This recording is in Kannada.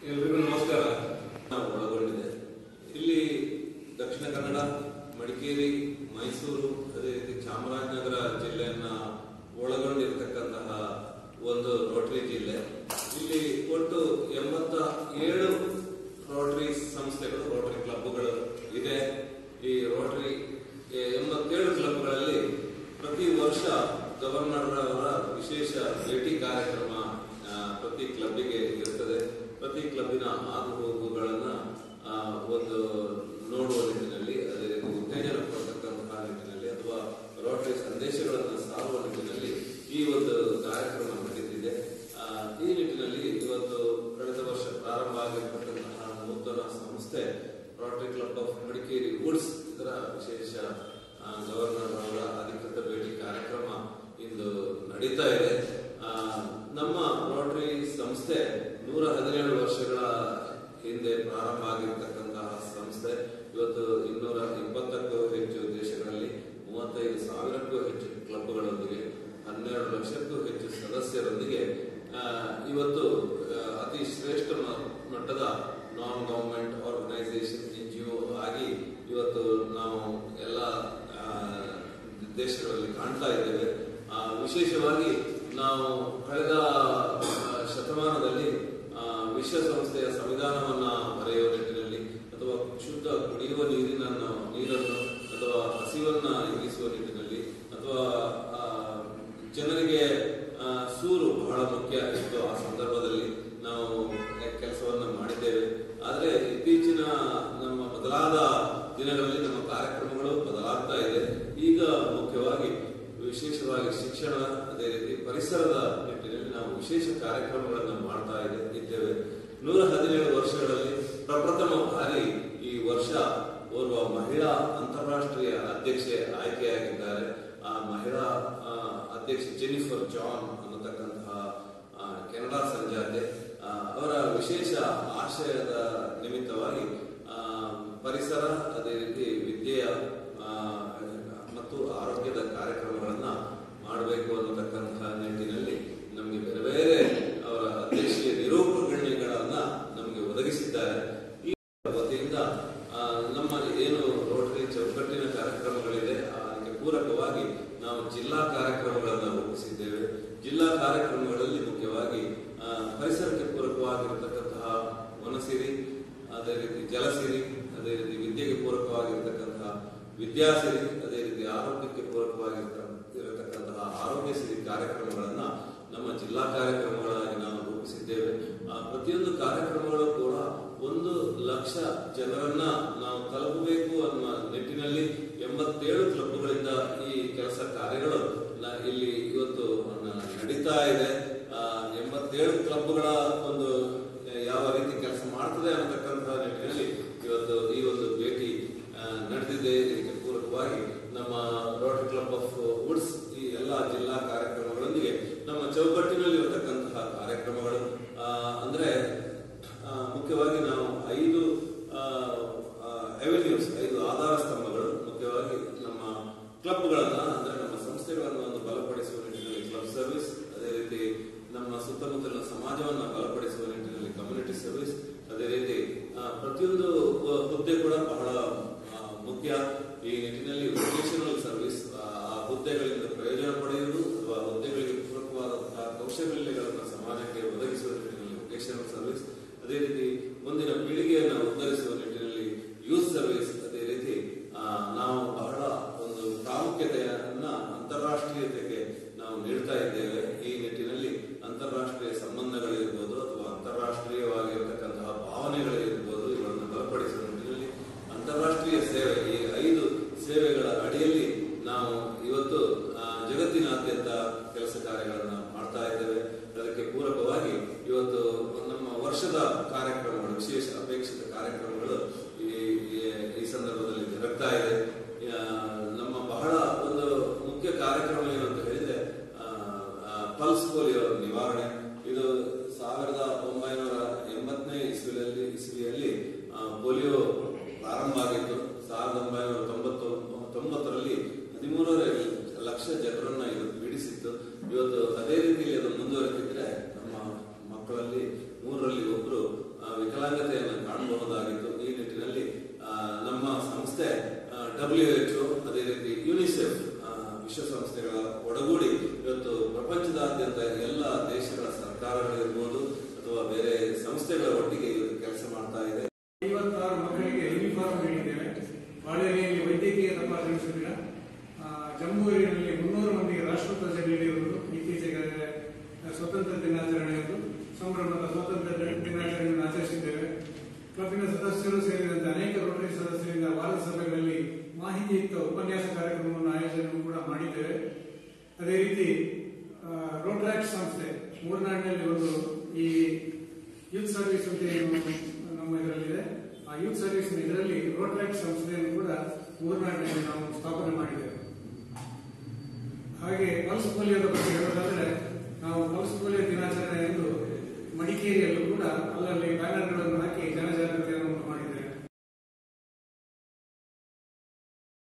ಎಲ್ರಿಗೂ ನಮಸ್ಕಾರ ನಾವು ಒಳಗೊಂಡಿದೆ ಇಲ್ಲಿ ದಕ್ಷಿಣ ಕನ್ನಡ ಮಡಿಕೇರಿ ಮೈಸೂರು ಅದೇ ರೀತಿ ಚಾಮರಾಜನಗರ ಜಿಲ್ಲೆಯನ್ನ ಒಳಗೊಂಡಿರತಕ್ಕಂತಹ ಒಂದು ರೋಟರಿ ಜಿಲ್ಲೆ ಇಲ್ಲಿ ಒಟ್ಟು ಎಂಬತ್ತ ಏಳು ರೋಟರಿ ಸಂಸ್ಥೆಗಳು ರೋಟರಿ ಕ್ಲಬ್ಗಳು ಇದೆ ಈ ರೋಟರಿ ಎಂಬತ್ತೇಳು ಕ್ಲಬ್ಗಳಲ್ಲಿ ಪ್ರತಿ ವರ್ಷ ಗವರ್ನರ್ ಅವರ ವಿಶೇಷ ಭೇಟಿ ಕಾರ್ಯಕ್ರಮ ಆ, ಪ್ರತಿ ಕ್ಲಬ್ಬಿಗೆ ಇರುತ್ತದೆ ಪ್ರತಿ ಕ್ಲಬ್ಬಿನ ಆಗು ಹೋಗುಗಳನ್ನ ಆ, ಒಂದು ನೋಡುವ ನಿಟ್ಟಿನಲ್ಲಿ ಅದೇ ರೀತಿ ಉತ್ತೇಜನ ಕೊಡ್ತಕ್ಕಂತಹ ನಿಟ್ಟಿನಲ್ಲಿ ಅಥವಾ ರೋಟರಿ ಸಂದೇಶಗಳನ್ನು ಸಾರುವ ನಿಟ್ಟಿನಲ್ಲಿ ಈ ಒಂದು ಕಾರ್ಯಕ್ರಮ ನಡೀತಿದೆ ಆ, ಈ ನಿಟ್ಟಿನಲ್ಲಿ ಇವತ್ತು ಕಳೆದ ವರ್ಷ ಪ್ರಾರಂಭ ಆಗಿರ್ತಕ್ಕಂತಹ ನೂತನ ಸಂಸ್ಥೆ Rotary club of Madikeri woods ಇದರ ವಿಶೇಷ ಆ, ಗವರ್ನರ್ ಅವರ ಅಧಿಕೃತ ಭೇಟಿ ಕಾರ್ಯಕ್ರಮ ಇಂದು ನಡೀತಾ ಇದೆ ಆ, ನಮ್ಮ ರೋಟರಿ ಸಂಸ್ಥೆ ನೂರ ಹದಿನೇಳು ವರ್ಷಗಳ ಹಿಂದೆ ಪ್ರಾರಂಭ ಆಗಿರ್ತಕ್ಕಂತಹ ಸಂಸ್ಥೆ ಇವತ್ತು ಇನ್ನೂರ ಇಪ್ಪತ್ತಕ್ಕೂ ಹೆಚ್ಚು ದೇಶಗಳಲ್ಲಿ ಮೂವತ್ತೈದು ಸಾವಿರಕ್ಕೂ ಹೆಚ್ಚು ಕ್ಲಬ್ಗಳೊಂದಿಗೆ ಹನ್ನೆರಡು ಲಕ್ಷಕ್ಕೂ ಹೆಚ್ಚು ಸದಸ್ಯರೊಂದಿಗೆ ಆ, ಇವತ್ತು ಆ, ಅತಿ ಶ್ರೇಷ್ಠ ಮ- ಮಟ್ಟದ non government organisation N G O ಆಗಿ ಇವತ್ತು ನಾವು ಎಲ್ಲ ಆ, ದೇಶಗಳಲ್ಲಿ ಕಾಣ್ತಾ ಇದ್ದೇವೆ ಆ, ವಿಶೇಷವಾಗಿ ನಾವು ಕಳೆದ ಆ, ಶತಮಾನದಲ್ಲಿ ಆ, ವಿಶ್ವಸಂಸ್ಥೆಯ ಸಂವಿಧಾನವನ್ನ ಬರೆಯುವ ನಿಟ್ಟಿನಲ್ಲಿ ಅಥವಾ ಶುದ್ಧ ಕುಡಿಯುವ ನೀರಿನ ನೀರನ್ನು ಅಥವಾ ಹಸಿವನ್ನ ಇರಿಸುವ ನಿಟ್ಟಿನಲ್ಲಿ ಅಥವಾ ಆ, ಜನರಿಗೆ ಆ, ಸೂರು ಬಹಳ ಮುಖ್ಯ ಇತ್ತು ಆ ಸಂದರ್ಭದಲ್ಲಿ ನಾವು ಕೆಲಸವನ್ನ ಮಾಡಿದ್ದೇವೆ ಆದರೆ ಇತ್ತೀಚಿನ ನಮ್ಮ ಬದಲಾದ ದಿನಗಳಲ್ಲಿ ನಮ್ಮ ಕಾರ್ಯಕ್ರಮಗಳು ಬದಲಾಗ್ತಾ ಇದೆ ಈಗ ಮುಖ್ಯವಾಗಿ ವಿಶೇಷವಾಗಿ ಶಿಕ್ಷಣ ಅದೇ ರೀತಿ ಪರಿಸರದ ನಿಟ್ಟಿನಲ್ಲಿ ನಾವು ವಿಶೇಷ ಕಾರ್ಯಕ್ರಮಗಳನ್ನು ಮಾಡ್ತಾ ಇದೆ ಇದ್ದೇವೆ ನೂರ ಹದಿನೇಳು ವರ್ಷಗಳಲ್ಲಿ ಪ್ರಪ್ರಥಮ ಬಾರಿ ಈ ವರ್ಷ ಓರ್ವ ಮಹಿಳಾ ಅಂತಾರಾಷ್ಟ್ರೀಯ ಅಧ್ಯಕ್ಷೆ ಆಯ್ಕೆಯಾಗಿದ್ದಾರೆ ಆ ಮಹಿಳಾ ಆ, ಅಧ್ಯಕ್ಷೆ ಜೆನಿಫರ್ ಜಾನ್ ಅನ್ನತಕ್ಕಂತಹ ಆ, ಕೆನಡಾ ಸಂಜಾತೆ ಆ, ಅವರ ವಿಶೇಷ ಆಶಯದ ನಿಮಿತ್ತವಾಗಿ ಆ, ಪರಿಸರ ಅದೇ ರೀತಿ ವಿದ್ಯೆಯ ಆ, ಮತ್ತು ಆರೋಗ್ಯದ ಕಾರ್ಯಕ್ರಮಗಳನ್ನ ಮಾಡಬೇಕು ಅನ್ನತಕ್ಕಂತಹ ನಿಟ್ಟಿನಲ್ಲಿ ನಮಗೆ ಬೇರೆ ಬೇರೆ ಅವರ ಅಧ್ಯಕ್ಷೀಯ ನಿರೂಪಣೆಗಳನ್ನ ನಮಗೆ ಒದಗಿಸಿದ್ದಾರೆ ಈ ವತಿಯಿಂದ ಆ, ನಮ್ಮ ಏನು ರೋಟರಿ ಚೌಕಟ್ಟಿನ ಕಾರ್ಯಕ್ರಮಗಳಿದೆ ಆ, ಅದಕ್ಕೆ ಪೂರಕವಾಗಿ ನಾವು ಜಿಲ್ಲಾ ಕಾರ್ಯಕ್ರಮಗಳನ್ನು ರೂಪಿಸಿದ್ದೇವೆ ಜಿಲ್ಲಾ ಕಾರ್ಯಕ್ರಮಗಳಲ್ಲಿ ಮುಖ್ಯವಾಗಿ ಆ, ಪರಿಸರಕ್ಕೆ ಪೂರಕವಾಗಿರತಕ್ಕಂತಹ ವನಸಿರಿ ಅದೇ ರೀತಿ ಜಲಸಿರಿ ಅದೇ ರೀತಿ ವಿದ್ಯೆಗೆ ಪೂರಕವಾಗಿರತಕ್ಕಂತಹ ವಿದ್ಯಾಸಿರಿ ಅದೇ ರೀತಿ ಆರೋಗ್ಯಕ್ಕೆ ಪೂರಕವಾಗಿರತಕ್ಕಂತಹ ಆರೋಗ್ಯ ಸಿರಿ ಕಾರ್ಯಕ್ರಮಗಳನ್ನ ನಮ್ಮ ಜಿಲ್ಲಾ ಕಾರ್ಯಕ್ರಮಗಳಾಗಿ ನಾವು ರೂಪಿಸಿದ್ದೇವೆ ಆ ಪ್ರತಿಯೊಂದು ಕಾರ್ಯಕ್ರಮಗಳು ಕೂಡ ಒಂದು ಲಕ್ಷ ಜನರನ್ನ ನಾವು ತಲುಪಬೇಕು ಅನ್ನುವ ನಿಟ್ಟಿನಲ್ಲಿ ಎಂಬತ್ತೇಳು ಕ್ಲಬ್ಗಳಿಂದ ಈ ಕೆಲಸ ಕಾರ್ಯಗಳು ನ- ಇಲ್ಲಿ ಇವತ್ತು ನ- ನಡೀತಾ ಇದೆ ಆ, ಎಂಬತ್ತೇಳು ಕ್ಲಬ್ಗಳ ಒಂದು ಯಾವ ರೀತಿ ಕೆಲಸ ಮಾಡ್ತದೆ ಅನ್ನತಕ್ಕಂತಹ ನಿಟ್ಟಿನಲ್ಲಿ ಇವತ್ತು ಈ ಒಂದು ಭೇಟಿ ಆ, ನಡೆದಿದೆ ಇದಕ್ಕೆ ಪೂರಕವಾಗಿ ನಮ್ಮ ರೋಟರಿ ಕ್ಲಬ್ ಆಫ್ ವುಡ್ಸ್ ಈ ಎಲ್ಲ ಜಿಲ್ಲಾ ಕಾರ್ಯಕ್ರಮಗಳೊಂದಿಗೆ ನಮ್ಮ ಚೌಕಟ್ಟಿನಲ್ಲಿ ಇರತಕ್ಕಂತಹ ಕಾರ್ಯಕ್ರಮಗಳು ಆ, ಅಂದ್ರೆ ಆ, ಮುಖ್ಯವಾಗಿ ನಾವು ಐದು ಅವೆನ್ಯೂಸ್ ಐದು ಆಧಾರ ಸ್ತಂಭಗಳು ಮುಖ್ಯವಾಗಿ ನಮ್ಮ ಕ್ಲಬ್ಗಳನ್ನ ಅಂದ್ರೆ ನಮ್ಮ ಸಂಸ್ಥೆಗಳನ್ನು ಒಂದು ಬಲಪಡಿಸುವ ನಿಟ್ಟಿನಲ್ಲಿ ಕ್ಲಬ್ ಸರ್ವಿಸ್ ಅದೇ ರೀತಿ ನಮ್ಮ ಸುತ್ತಮುತ್ತಲಿನ ಸಮಾಜವನ್ನ ಬಲಪಡಿಸುವ ನಿಟ್ಟಿನಲ್ಲಿ ಕಮ್ಯುನಿಟಿ ಸರ್ವಿಸ್ ಅದೇ ರೀತಿ ಆ, ಪ್ರತಿಯೊಂದು ಹು- ಹುದ್ದೆ ಕೂಡ ಬಹಳ ಆ, ಮುಖ್ಯ ಈ ನಿಟ್ಟಿನಲ್ಲಿ ವೊಕೇಶನಲ್ ಸರ್ವಿಸ್ ಆ ಹುದ್ದೆಗಳಿಂದ ಪ್ರಯೋಜನ ಪಡೆಯುವುದು ಅಥವಾ ಹುದ್ದೆಗಳಿಗೆ ಪೂರಕವಾದಂತಹ ಕೌಶಲ್ಯಗಳನ್ನು ಸಮಾಜಕ್ಕೆ ಒದಗಿಸುವ ನಿಟ್ಟಿನಲ್ಲಿ ವೊಕೇಶನಲ್ ಸರ್ವಿಸ್ ಅದೇ ರೀತಿ ಮುಂದಿನ ಪೀಳಿಗೆಯನ್ನು ಉದ್ಧರಿಸುವ ನಿಟ್ಟಿನಲ್ಲಿ ಯೂತ್ ಸರ್ವಿಸ್ ಅದೇ ರೀತಿ ಆ, ನಾವು ಬಹಳ ಒಂದು ಪ್ರಾಮುಖ್ಯತೆಯನ್ನ ಅಂತಾರಾಷ್ಟ್ರೀಯತೆಗೆ ನಾವು ನೀಡ್ತಾ ಇದ್ದೇವೆ ಈ ನಿಟ್ಟಿನಲ್ಲಿ ಅಂತಾರಾಷ್ಟ್ರೀಯ ಸಂಬಂಧಗಳಿರ್ಬೋದು ಅಥವಾ ಅಂತಾರಾಷ್ಟ್ರೀಯವಾಗಿರತಕ್ಕಂತಹ ಭಾವನೆಗಳಿರ್ಬೋದು ಇವುಗಳನ್ನು ಬಲಪಡಿಸುವ ನಿಟ್ಟಿನಲ್ಲಿ ಅಂತಾರಾಷ್ಟ್ರೀಯ ಸೇವೆ ಈ ಐದು ಸೇವೆಗಳ ಅಡಿಯಲ್ಲಿ ನಾವು ಇವತ್ತು ಆ, ಜಗತ್ತಿನಾದ್ಯಂತ ಕೆಲಸ ಕಾರ್ಯಗಳನ್ನು ಮಾಡ್ತಾ ಇದ್ದೇವೆ ಅದಕ್ಕೆ ಪೂರಕವಾಗಿ ಇವತ್ತು ನಮ್ಮ ವರ್ಷದ ಕಾರ್ಯಕ್ರಮಗಳು ವಿಶೇಷ ಅಪೇಕ್ಷಿತ ಸಂಸ್ಥೆಗಳ ಒಟ್ಟಿಗೆ ಇವತ್ತು ಕೆಲಸ ಮಾಡ್ತಾ ಇದೆ ಐವತ್ತಾರು ಮಕ್ಕಳಿಗೆ ಯೂನಿಫಾರ್ಮ್ ನೀಡಿದ್ದೇವೆ ಬಾಳೆಹಳ್ಳಿಯಲ್ಲಿ ವೈದ್ಯಕೀಯ ತಪಾಸಣೆ ಶಿಬಿರ ಆ, ಜಮ್ಮೂರಿನಲ್ಲಿ ಮುನ್ನೂರು ಮಂದಿಗೆ ರಾಷ್ಟ್ರಧ್ವಜ ನೀಡಿರುವುದು ಇತ್ತೀಚೆಗೆ ಸ್ವತಂತ್ರ ದಿನಾಚರಣೆಯಂದು ಸಂಭ್ರಮದ ಸ್ವಾತಂತ್ರ್ಯ ದಿನಾಚರಣೆಯನ್ನು ಆಚರಿಸಿದ್ದೇವೆ ಕ್ಲಬ್ಬಿನ ಸದಸ್ಯರು ಸೇರಿದಂತೆ ಅನೇಕ ರೋಟರಿ ಸದಸ್ಯರಿಂದ ವಾರದ ಸಭೆಗಳಲ್ಲಿ ಮಾಹಿತಿಯುಕ್ತ ಉಪನ್ಯಾಸ ಕಾರ್ಯಕ್ರಮವನ್ನು ಆಯೋಜನೆ ಕೂಡ ಮಾಡಿದ್ದೇವೆ ಅದೇ ರೀತಿ ರೋಟ್ರಾಕ್ಟ್ ಸಂಸ್ಥೆ ಮೂರ್ನಾಡಿನಲ್ಲಿ ಒಂದು ಈ ಯೂತ್ ಸರ್ವಿಸ್ ಅಂತ ಏನು ನಮ್ಮ ಇದರಲ್ಲಿದೆ ಆ ಯೂತ್ ಸರ್ವಿಸ್ ಇದರಲ್ಲಿ ರೋಟ್ರಾಕ್ಟ್ ಸಂಸ್ಥೆಯನ್ನು ಕೂಡ ಮೂರ್ನಾಡಿನಲ್ಲಿ ನಾವು ಸ್ಥಾಪನೆ ಮಾಡಿದ್ದೇವೆ ಹಾಗೆ ಪಲ್ಸ್ ಪೋಲಿಯೋದ ಬಗ್ಗೆ ಹೇಳೋದಾದ್ರೆ ನಾವು ಪಲ್ಸ್ ಪೋಲಿಯೋ ದಿನಾಚರಣೆ ಎಂದು ಮಡಿಕೇರಿಯಲ್ಲೂ ಕೂಡ ಅಲ್ಲ